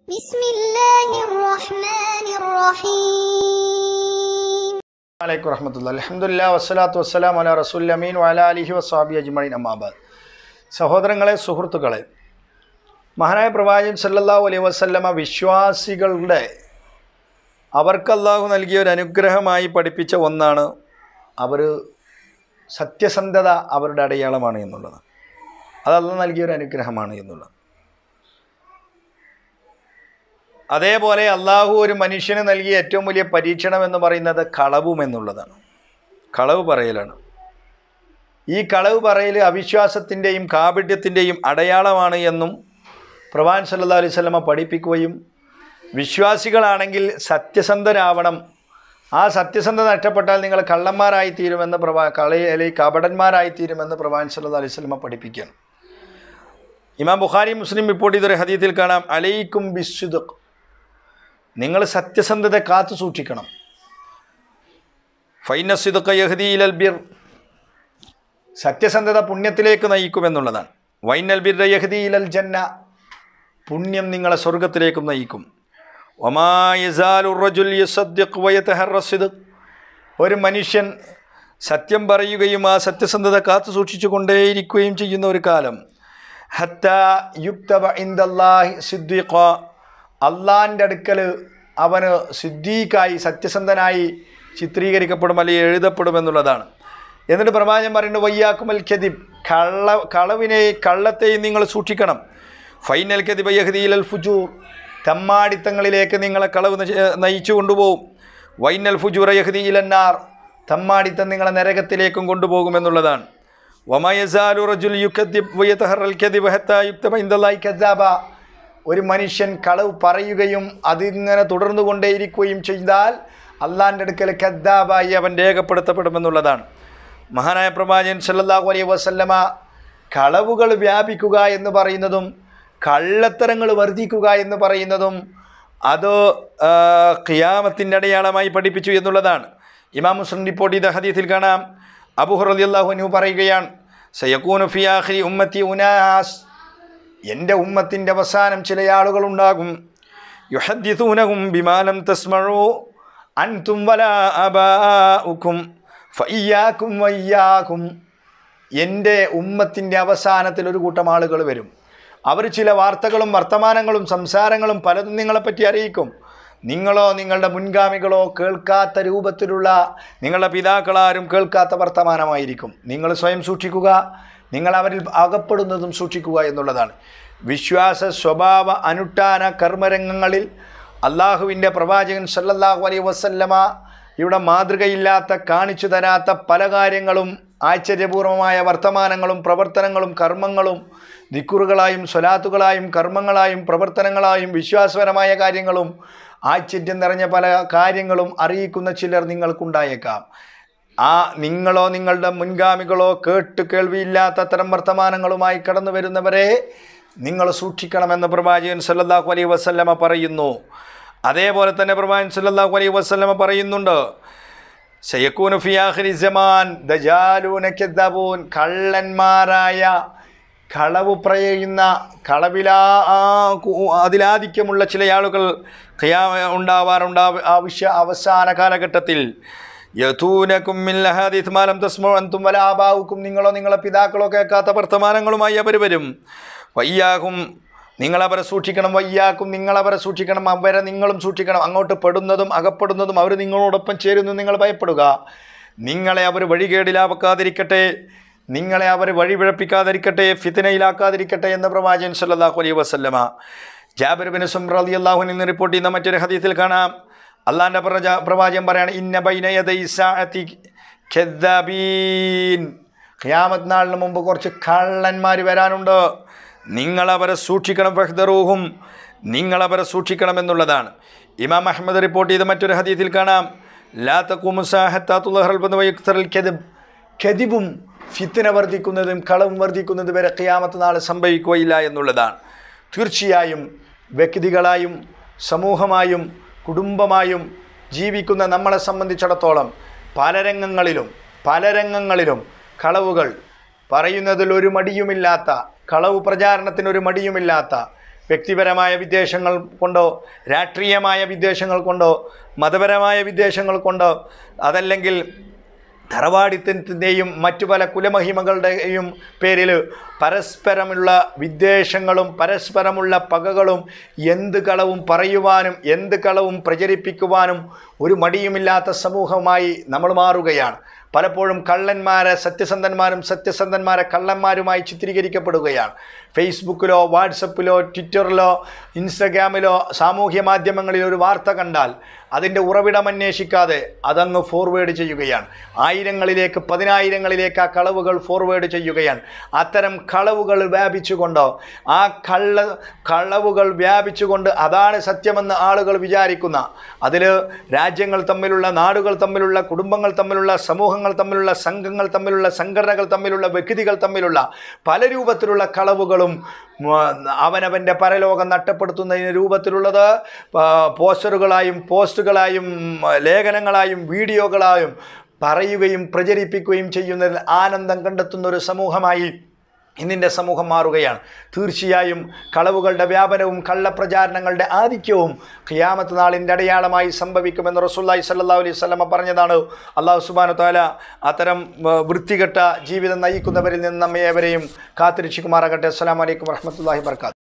بسم الله الرحمن الرحيم അലൈക്കും വറഹമത്തുള്ള അലഹമുല്ല വസ്സലാത്തു വസ്സലാം അല റസൂൽ അമീൻ വല അലിഹി വസ്വാബി അജ്മീൻ അമ്മാബാദ് സഹോദരങ്ങളെ സുഹൃത്തുക്കളെ മഹാനായ പ്രവാചകൻ സല്ലല്ലാഹു അലൈഹി വസല്ലമ വിശ്വാസികളുടെ അവർക്ക് അള്ളാഹു നൽകിയ ഒരു അനുഗ്രഹമായി പഠിപ്പിച്ച ഒന്നാണ് അവർ സത്യസന്ധത അവരുടെ അടയാളമാണ് എന്നുള്ളത് അത് അള്ളാഹ് നൽകിയ ഒരു അനുഗ്രഹമാണ് എന്നുള്ളത് അതേപോലെ അള്ളാഹു ഒരു മനുഷ്യന് നൽകിയ ഏറ്റവും വലിയ പരീക്ഷണം എന്ന് പറയുന്നത് കളവും എന്നുള്ളതാണ് കളവ് പറയലാണ് ഈ കളവ് പറയൽ അവിശ്വാസത്തിൻ്റെയും കാപട്യത്തിൻ്റെയും അടയാളമാണ് എന്നും പ്രവാൻ സല്ലാ അലൈഹി സ്വലമ പഠിപ്പിക്കുകയും വിശ്വാസികളാണെങ്കിൽ സത്യസന്ധരാവണം ആ സത്യസന്ധത നഷ്ടപ്പെട്ടാൽ നിങ്ങൾ കള്ളന്മാരായി തീരുമെന്ന് പ്രവാ കളി അല്ലെങ്കിൽ കപടന്മാരായി തീരുമെന്ന് പ്രവാൻ സല്ലാ അലൈഹി സ്വലമ പഠിപ്പിക്കുകയാണ് ഇമാം ബുഖാരി മുസ്ലിം റിപ്പോർട്ട് ചെയ്തൊരു ഹദീത്തിൽ കാണാം അലൈക്കും ബിസ്സുദ് നിങ്ങൾ സത്യസന്ധത കാത്തു സൂക്ഷിക്കണം ഫൈനസിദുക്ക യഹ്ദിയിലൽ ബിർ സത്യസന്ധത പുണ്യത്തിലേക്ക് നയിക്കുമെന്നുള്ളതാണ് വൈനൽ ബിർ യഹ്ദിയിലൽ ജന്ന പുണ്യം നിങ്ങളെ സ്വർഗത്തിലേക്കും നയിക്കും ഒമായസാലുറജുൽ യസദ്ദിഖ് വയതഹറസിദ് ഒരു മനുഷ്യൻ സത്യം പറയുകയും ആ സത്യസന്ധത കാത്തു സൂക്ഷിച്ചു കൊണ്ടേയിരിക്കുകയും ചെയ്യുന്ന ഒരു കാലം ഹത്ത യുക്തബ ഇന്ദല്ലാഹി സിദ്ദീഖ അള്ളാൻ്റെ അടുക്കൽ അവന് സിദ്ദീഖായി സത്യസന്ധനായി ചിത്രീകരിക്കപ്പെടും അല്ലെങ്കിൽ എഴുതപ്പെടും എന്നുള്ളതാണ് എന്നിട്ട് പ്രവാചകൻ പറയുന്നത് വയ്യാക്കുമൽ ഖദിബ് കള്ള കളവിനെ കള്ളത്തെയും നിങ്ങൾ സൂക്ഷിക്കണം ഫൈനൽ ഖദിബ് യഹദീൽ ഫുജൂർ തമ്മാടിത്തങ്ങളിലേക്ക് നിങ്ങളെ കളവ് നശി- നയിച്ചു കൊണ്ടുപോകും വൈനൽ ഫുജൂർ യഹദീലന്നാർ തമ്മാടിത്തം നിങ്ങളെ നരകത്തിലേക്കും കൊണ്ടുപോകുമെന്നുള്ളതാണ് വമയസാലു റജുൽ യുക്കദ്ദിബ് വയതഹറൽ ഖദിബ് ഹത്താ യുക്തബ ഇൻദല്ലാഹി കദ്ദാബ ഒരു മനുഷ്യൻ കളവ് പറയുകയും അതിങ്ങനെ തുടർന്നു കൊണ്ടേയിരിക്കുകയും ചെയ്താൽ അള്ളാൻ്റെ അടുക്കൽ കദ്ദാബായി അവൻ രേഖപ്പെടുത്തപ്പെടുമെന്നുള്ളതാണ് മഹാനായ പ്രവാചകൻ സല്ലല്ലാഹു അലൈഹി വസല്ലമ കളവുകൾ വ്യാപിക്കുക എന്ന് പറയുന്നതും കള്ളത്തരങ്ങൾ വർദ്ധിക്കുക എന്ന് പറയുന്നതും അത് ഖിയാമത്തിൻ്റെ അടയാളമായി പഠിപ്പിച്ചു എന്നുള്ളതാണ് ഇമാം മുസ്ലിം റിപ്പോർട്ട് ചെയ്ത ഹദീസിൽ കാണാം അബുഹർ അലിയല്ലാഹു അനു പറയുകയാണ് സയക്കൂനു ഫി ആഖിരി ഉമ്മത്തി ഉനാസ് എൻ്റെ ഉമ്മത്തിൻ്റെ അവസാനം ചില ആളുകളുണ്ടാകും യുഹദ്ദിസൂനഹും ബിമാലം തസ്മഴു അൻതും വല അബാഉക്കും ഫയ്യാക്കും വയ്യാക്കും എൻ്റെ ഉമ്മത്തിൻ്റെ അവസാനത്തിൽ ഒരു കൂട്ടം ആളുകൾ വരും അവർ ചില വാർത്തകളും വർത്തമാനങ്ങളും സംസാരങ്ങളും പലതും നിങ്ങളെപ്പറ്റി അറിയിക്കും നിങ്ങളോ നിങ്ങളുടെ മുൻഗാമികളോ കേൾക്കാത്ത രൂപത്തിലുള്ള നിങ്ങളുടെ പിതാക്കളാരും കേൾക്കാത്ത വർത്തമാനമായിരിക്കും നിങ്ങൾ സ്വയം സൂക്ഷിക്കുക നിങ്ങൾ അവരിൽ അകപ്പെടുന്നതും സൂക്ഷിക്കുക എന്നുള്ളതാണ് വിശ്വാസ സ്വഭാവ അനുഷ്ഠാന കർമ്മരംഗങ്ങളിൽ അള്ളാഹുവിൻ്റെ പ്രവാചകൻ സല്ലല്ലാഹു അലൈഹി വസല്ലമ ഇവിടെ മാതൃകയില്ലാത്ത കാണിച്ചു തരാത്ത പല കാര്യങ്ങളും ആശ്ചര്യപൂർവമായ വർത്തമാനങ്ങളും പ്രവർത്തനങ്ങളും കർമ്മങ്ങളും ദിക്കുറുകളായും സ്വലാത്തുകളായും കർമ്മങ്ങളായും പ്രവർത്തനങ്ങളായും വിശ്വാസപരമായ കാര്യങ്ങളും ആശ്ചര്യം നിറഞ്ഞ പല കാര്യങ്ങളും അറിയിക്കുന്ന ചിലർ നിങ്ങൾക്കുണ്ടായേക്കാം ആ നിങ്ങളോ നിങ്ങളുടെ മുൻഗാമികളോ കേട്ട് കേൾവിയില്ലാത്ത അത്തരം വർത്തമാനങ്ങളുമായി കടന്നു വരുന്നവരെ നിങ്ങൾ സൂക്ഷിക്കണമെന്ന് പ്രവാചകൻ സല്ലല്ലാഹു അലൈഹി വസല്ലമ പറയുന്നു അതേപോലെ തന്നെ പ്രവാചകൻ സല്ലല്ലാഹു അലൈഹി വസല്ലമ പറയുന്നുണ്ട് സയക്കൂനു ഫി ആഖിരി സമാൻ ദജാലൂന കദ്ദബൂൻ കള്ളന്മാരായ കളവ് പറയുന്ന കളവിലാ ആ കു- അതിലാധിക്യമുള്ള ചില ആളുകൾ ഖിയാ ഉണ്ടാവാറുണ്ട് ആവശ്യ അവസാന കാലഘട്ടത്തിൽ യഥൂനക്കും മില്ലഹാദിമാലം തസ്മോ അന്തും വലാബാവുക്കും നിങ്ങളോ നിങ്ങളെ പിതാക്കളോ കേൾക്കാത്ത വർത്തമാനങ്ങളുമായി അവർ വരും വയ്യാകും നിങ്ങളവരെ സൂക്ഷിക്കണം വയ്യാക്കും നിങ്ങളവരെ സൂക്ഷിക്കണം അവരെ നിങ്ങളും സൂക്ഷിക്കണം അങ്ങോട്ട് പെടുന്നതും അകപ്പെടുന്നതും അവർ നിങ്ങളോടൊപ്പം ചേരുന്നു നിങ്ങൾ ഭയപ്പെടുക നിങ്ങളെ അവർ വഴികേടിലാക്കാതിരിക്കട്ടെ നിങ്ങളെ അവർ വഴിപിഴപ്പിക്കാതിരിക്കട്ടെ ഫിത്തിനയിലാക്കാതിരിക്കട്ടെ എന്ന് പ്രവാചകൻ സല്ലല്ലാഹു അലൈഹി വസല്ലമ ജാബിർ ബിൻ സുംറ റളിയല്ലാഹു നിന്ന് റിപ്പോർട്ട് ചെയ്യുന്ന മറ്റൊരു ഹദീസിൽ കാണാം അള്ളാഹിൻ്റെ പ്രജ പ്രവാചകൻ പറയാണ് ഇന്ന ബൈന യദൈ സാഅതി ഖദ്ദാബീൻ ഖിയാമത്ത് നാളിന് മുമ്പ് കുറച്ച് കള്ളന്മാർ വരാനുണ്ട് നിങ്ങളവരെ സൂക്ഷിക്കണം ഫഹ്ദറൂഹും നിങ്ങളവരെ സൂക്ഷിക്കണം എന്നുള്ളതാണ് ഇമാം അഹമ്മദ് റിപ്പോർട്ട് ചെയ്ത മറ്റൊരു ഹദീസിൽ കാണാം ലാ തക്കുമുസാഹത്താത്തുൽ ഖദിബും ഫിത്തിന വർദ്ധിക്കുന്നതും കളവും വർദ്ധിക്കുന്നതും വരെ ഖിയാമത്ത് നാൾ സംഭവിക്കുകയില്ല എന്നുള്ളതാണ് തീർച്ചയായും വ്യക്തികളായും സമൂഹമായും കുടുംബമായും ജീവിക്കുന്ന നമ്മളെ സംബന്ധിച്ചിടത്തോളം പല രംഗങ്ങളിലും പല രംഗങ്ങളിലും കളവുകൾ പറയുന്നതിൽ ഒരു മടിയുമില്ലാത്ത കളവ് പ്രചാരണത്തിന് ഒരു മടിയുമില്ലാത്ത വ്യക്തിപരമായ വിദ്വേഷങ്ങൾ കൊണ്ടോ രാഷ്ട്രീയമായ വിദ്വേഷങ്ങൾ കൊണ്ടോ മതപരമായ വിദ്വേഷങ്ങൾ കൊണ്ടോ അതല്ലെങ്കിൽ തറവാടിത്തത്തിൻ്റെയും മറ്റു പല കുലമഹിമകളുടെയും പേരിൽ പരസ്പരമുള്ള വിദ്വേഷങ്ങളും പരസ്പരമുള്ള പകകളും എന്ത് കളവും പറയുവാനും എന്ത് കളവും പ്രചരിപ്പിക്കുവാനും ഒരു മടിയുമില്ലാത്ത സമൂഹമായി നമ്മൾ മാറുകയാണ് പലപ്പോഴും കള്ളന്മാരെ സത്യസന്ധന്മാരും സത്യസന്ധന്മാരെ കള്ളന്മാരുമായി ചിത്രീകരിക്കപ്പെടുകയാണ് ഫേസ്ബുക്കിലോ വാട്സപ്പിലോ ട്വിറ്ററിലോ ഇൻസ്റ്റഗ്രാമിലോ സാമൂഹ്യ മാധ്യമങ്ങളിൽ ഒരു വാർത്ത കണ്ടാൽ അതിൻ്റെ ഉറവിടം അന്വേഷിക്കാതെ അതങ്ങ് ഫോർവേഡ് ചെയ്യുകയാണ് ആയിരങ്ങളിലേക്ക് പതിനായിരങ്ങളിലേക്ക് ആ കളവുകൾ ഫോർവേഡ് ചെയ്യുകയാണ് അത്തരം കളവുകൾ വ്യാപിച്ചുകൊണ്ടോ ആ കള്ള കളവുകൾ വ്യാപിച്ചുകൊണ്ട് അതാണ് സത്യമെന്ന് ആളുകൾ വിചാരിക്കുന്ന അതിൽ രാജ്യങ്ങൾ തമ്മിലുള്ള നാടുകൾ തമ്മിലുള്ള കുടുംബങ്ങൾ തമ്മിലുള്ള സമൂഹങ്ങൾ തമ്മിലുള്ള സംഘങ്ങൾ തമ്മിലുള്ള സംഘടനകൾ തമ്മിലുള്ള വ്യക്തികൾ തമ്മിലുള്ള പല രൂപത്തിലുള്ള കളവുകളും ഉം, അവനവൻ്റെ പരലോകം നഷ്ടപ്പെടുത്തുന്നതിന് രൂപത്തിലുള്ളത് ആ, പോസ്റ്ററുകളായും പോസ്റ്റുകളായും ലേഖനങ്ങളായും വീഡിയോകളായും പറയുകയും പ്രചരിപ്പിക്കുകയും ചെയ്യുന്നതിൽ ആനന്ദം കണ്ടെത്തുന്ന ഒരു സമൂഹമായി ഇന്നിൻ്റെ സമൂഹം മാറുകയാണ് തീർച്ചയായും കളവുകളുടെ വ്യാപനവും കള്ളപ്രചാരണങ്ങളുടെ ആധിക്യവും ഖിയാമത്ത് നാളിൻ്റെ അടയാളമായി സംഭവിക്കുമെന്ന് റസൂല്ലായി സല്ലാ അലൈഹി സ്വലമ പറഞ്ഞതാണ് അള്ളാഹു സുബാനു താല അത്തരം ആ, വൃത്തികെട്ട ജീവിതം നയിക്കുന്നവരിൽ നിന്ന് നമ്മെ ഏവരെയും കാത്തിരക്ഷിക്കുമാറാകട്ടെ അസ്സാം വലൈക്കും വർഹമത്തല്ലാഹി വർക്കാത്തു